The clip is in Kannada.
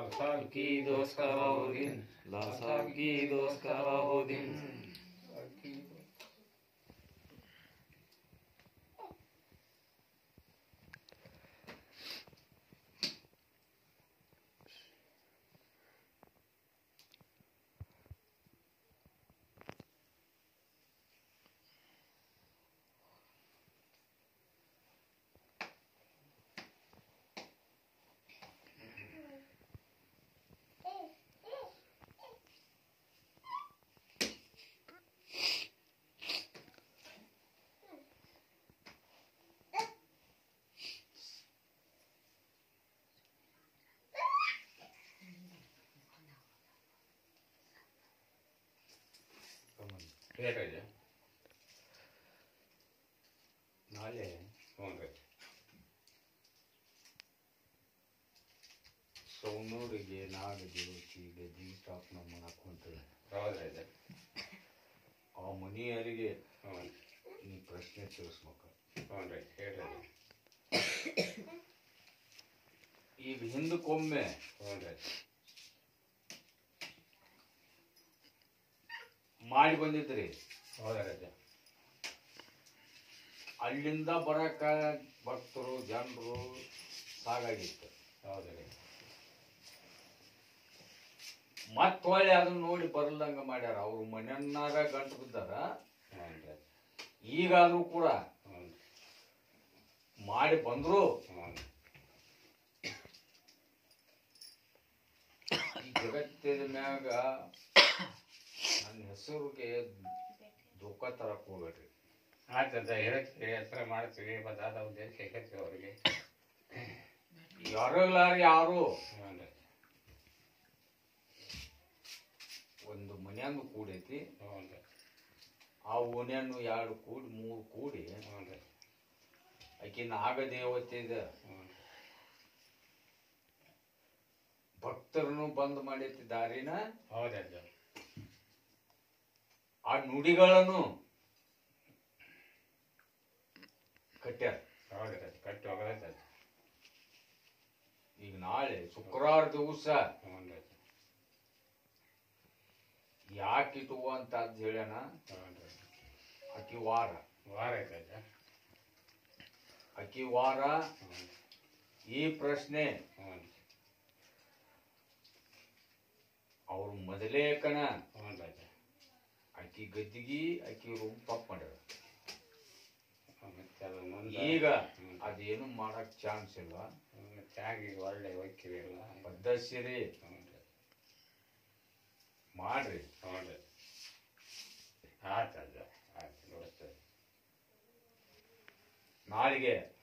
लाल साहब की दोस्त कराओ दिन लाल साहब की दोस्त कराओ दिन ಹೇಗಿದೆ ನಾಳೆ ಹ್ಞೂ ರೀ ಸೌನೂರಿಗೆ ನಾಗದೇವತಿ ಗದ್ದಿ ಸ್ಥಾಪನೆ ಮಾಡಕ್ ಹೊಂಟ್ರಿ ಹೌದ್ರಿ ಇದು ಆ ಮನೆಯವರಿಗೆ ಹ್ಞೂ ಈ ಪ್ರಶ್ನೆ ತಿಳಿಸ್ಬೇಕು ಹ್ಞೂ ರೀ ಹೇಳ್ರಿ ಈಗ ಹಿಂದಕ್ಕೊಮ್ಮೆ ಹ್ಞೂ ರೀ ಮಾಡಿ ಬಂದಿದ್ರಿ ಹೌದ್ರಿ ಇದು ಅಲ್ಲಿಂದ ಬರಕ ಭಕ್ತರು ಜನರು ಸಾಗಾಗಿತ್ತು ಹೌದ್ರಿ ಮತ್ ಹೊಳ್ಳಿ ಅದನ್ನ ನೋಡಿ ಬರ್ಲ್ದಂಗ ಮಾಡ್ಯಾರ ಅವ್ರ ಮನೆಯನ್ನಾಗ ಗಂಟು ಬಿದ್ದಾರ ಹ್ಞೂ ರೀ ಈಗಾದ್ರೂ ಕೂಡ ಹ್ಞೂ ಮಾಡಿ ಬಂದ್ರು ಹ್ಞೂ ಈ ಜಗತ್ತಿನ ಮ್ಯಾಗ ನನ್ನ ಹೆಸರಿಗೆ ದುಃಖ ತರಕ್ ಹೋಗ್ಬೇಡ್ರಿ ಆಯ್ತದ ಹೇಳ್ತೀವಿ ಹತ್ರ ಮಾಡ್ತೀವಿ ಮತ್ತು ಅದ ಉದ್ದೇಶ ಹೇಳ್ತೀವಿ ಅವ್ರಿಗೆ ಯಾರಲ್ಲಾರ ಯಾರು ಹ್ಞೂ ರೀ ಒಂದು ಮನ್ಯಾಂದು ಕೂಡೈತಿ ಹ್ಞೂ ರೀ ಆ ಓನ್ಯನ್ನು ಎರಡು ಕೂಡಿ ಮೂರು ಕೂಡಿ ಹ್ಞೂ ರೀ ಆಕಿ ನಾಗದೇವತೆ ಇದೆ ಹ್ಞೂ ರೀ ಭಕ್ತರನ್ನು ಬಂದ್ ಮಾಡೈತಿ ದಾರಿನ ಹೌದ್ರಿ ಅದು ಆ ನುಡಿಗಳನ್ನು ಕಟ್ಟ್ಯಾರ ಹೌದ್ರಿ ಅದು ಕಟ್ಟಿ ಹೋಗೋದೈತೆ ಅದು ಈಗ ನಾಳೆ ಶುಕ್ರವಾರ ದಿವಸ ಹ್ಞೂ ರೀ ಯಾಕೆ ಇಟ್ಟುವ ಅಂತ ಅದ್ ಹೇಳ್ಯಾನ ಹ್ಞೂ ರೀ ಆಕಿ ವಾರ ವಾರ ಐತೆ ಅದು ಆಕಿ ವಾರ ಹ್ಞೂ ಈ ಪ್ರಶ್ನೆ ಹ್ಞೂ ಅವ್ರು ಮೊದಲೇ ಕಣ ಹ್ಞೂ ರೀ ಅದು ಆಕಿ ಗದ್ದಿಗಿ ಆಕಿ ರೂಮ್ ತಪ್ಪು ಮಾಡ್ಯಾರ ಮತ್ತೆ ಅದು ಮುಂದೆ ಈಗ ಹ್ಮ್. ಅದೇನು ಮಾಡಕ್ ಚಾನ್ಸ್ ಇಲ್ಲ ತ್ಯಾಗಿ ಒಳ್ಳೆ ವೈಖರಿ ಎಲ್ಲ ಪದ್ಧತಿರಿ ಹ್ಞೂ ರೀ ಮಾಡ್ರಿ ಹ್ಞೂ ರೀ ಆಯ್ತು ಅದು ಆಯ್ತು ವ್ಯವಸ್ಥೆ ನಾಳೆಗೆ